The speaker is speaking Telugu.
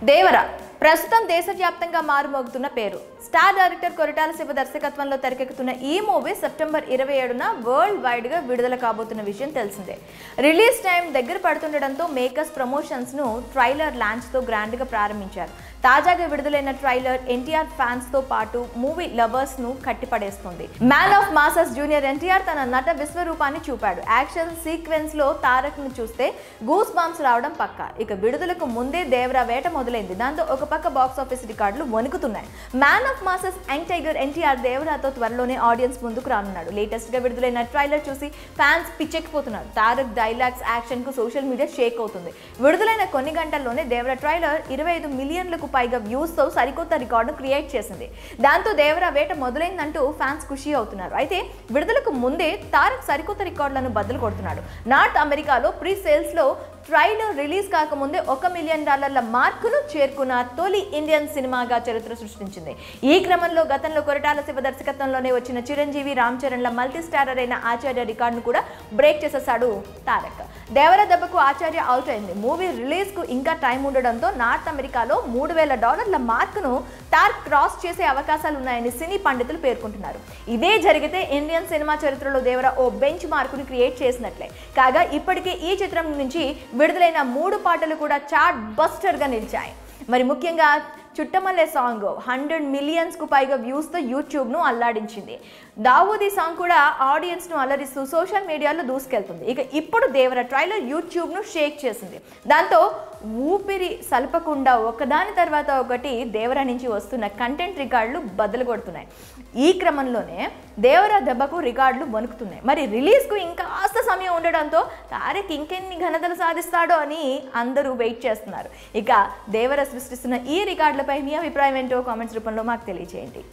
దేవర ప్రస్తుతం దేశవ్యాప్తంగా మారుమోగుతున్న పేరు స్టార్ డైరెక్టర్ కొరటాల శివ దర్శకత్వంలో తెరకెక్కుతున్న ఈ మూవీ సెప్టెంబర్ ఇరవై ఏడున వరల్డ్ వైడ్ గా విడుదల కాబోతున్న విషయం తెలిసిందే రిలీజ్ టైం దగ్గర పడుతుండటంతో మేకర్స్ ప్రమోషన్స్ ను ట్రైలర్ లాంచ్ తో గ్రాండ్ గా ప్రారంభించారు తాజాగా విడుదలైన ట్రైలర్ ఎన్టీఆర్ ఫ్యాన్స్ తో పాటు మూవీ లవర్స్ ను కట్టిపడేస్తుంది man of masses junior NTR తన నట విశ్వరూపాన్ని చూపాడు యాక్షన్ సీక్వెన్స్ లో తారక్ ను చూస్తే గూస్ బాంబ్స్ రావడం పక్కా ఇక విడుదలకు ముందే దేవరా వేట మొదలైంది దాంతో ఒక పక్క బాక్స్ ఆఫీస్ రికార్డులు వణుకుతున్నాయి man of masses young tiger NTR దేవరాతో త్వరలోనే ఆడియన్స్ ముందుకు రానున్నాడు లేటెస్ట్ గా విడుదలైన ట్రైలర్ చూసి ఫ్యాన్స్ పిచ్చెక్కిపోతున్నారు తారక్ డైలాగ్స్ యాక్షన్ కు సోషల్ మీడియా షేక్ అవుతుంది విడుదలైన కొన్ని గంటల్లోనే దేవరా ట్రైలర్ ఇరవై ఐదు మిలియన్లకు పైగా వ్యూస్ తో సరికొత్త రికార్డు క్రియేట్ చేసింది దాంతో దేవరా వేట మొదలైందంటూ ఫ్యాన్స్ ఖుషి అవుతున్నారు అయితే విడుదలకు ముందే తారక్ సరికొత్త రికార్డులను బద్దలు కొడుతున్నాడు నార్త్ అమెరికాలో ప్రీ సేల్స్ లో ట్రైలర్ రిలీజ్ కాకముందే ఒక మిలియన్ డాలర్ల మార్కును చేరుకున్న తొలి ఇండియన్ సినిమాగా చరిత్ర సృష్టించింది ఈ క్రమంలో గతంలో కొరటాల శివ దర్శకత్వంలోనే వచ్చిన చిరంజీవి రామ్ చరణ్ల మల్టీ స్టారర్ అయిన ఆచార్య రికార్డును కూడా బ్రేక్ చేసేసాడు తారక్ దేవర దెబ్బకు ఆచార్య అవుట్ అయింది మూవీ రిలీజ్ కు ఇంకా టైం ఉండడంతో నార్త్ అమెరికాలో మూడు వేల డాలర్ల మార్కును తారక్ క్రాస్ చేసే అవకాశాలు ఉన్నాయని సినీ పండితులు పేర్కొంటున్నారు ఇదే జరిగితే ఇండియన్ సినిమా చరిత్రలో దేవర ఓ బెంచ్ మార్కుని క్రియేట్ చేసినట్లే కాగా ఇప్పటికే ఈ చిత్రం నుంచి విడుదలైన మూడు పాటలు కూడా చార్ట్ బస్టర్గా నిలిచాయి మరి ముఖ్యంగా చుట్టమల్లె సాంగ్ హండ్రెడ్ మిలియన్స్కు పైగా వ్యూస్తో యూట్యూబ్ను అల్లాడించింది దావూదీ సాంగ్ కూడా ఆడియన్స్ను అలరిస్తూ సోషల్ మీడియాలో దూసుకెళ్తుంది ఇక ఇప్పుడు దేవర ట్రైలర్ యూట్యూబ్ను షేక్ చేసింది దాంతో ఊపిరి సలపకుండా ఒకదాని తర్వాత ఒకటి దేవర నుంచి వస్తున్న కంటెంట్ రికార్డులు బద్దలు కొడుతున్నాయి ఈ క్రమంలోనే దేవర దెబ్బకు రికార్డులు వణుకుతున్నాయి మరి రిలీజ్కు ఇంకా కాస్త సమయం ఉండడంతో తారక్ ఇంకెన్ని ఘనతలు సాధిస్తాడో అని అందరూ వెయిట్ చేస్తున్నారు ఇక దేవర సృష్టిస్తున్న ఈ రికార్డులపై మీ అభిప్రాయం ఏంటో కామెంట్స్ రూపంలో మాకు తెలియజేయండి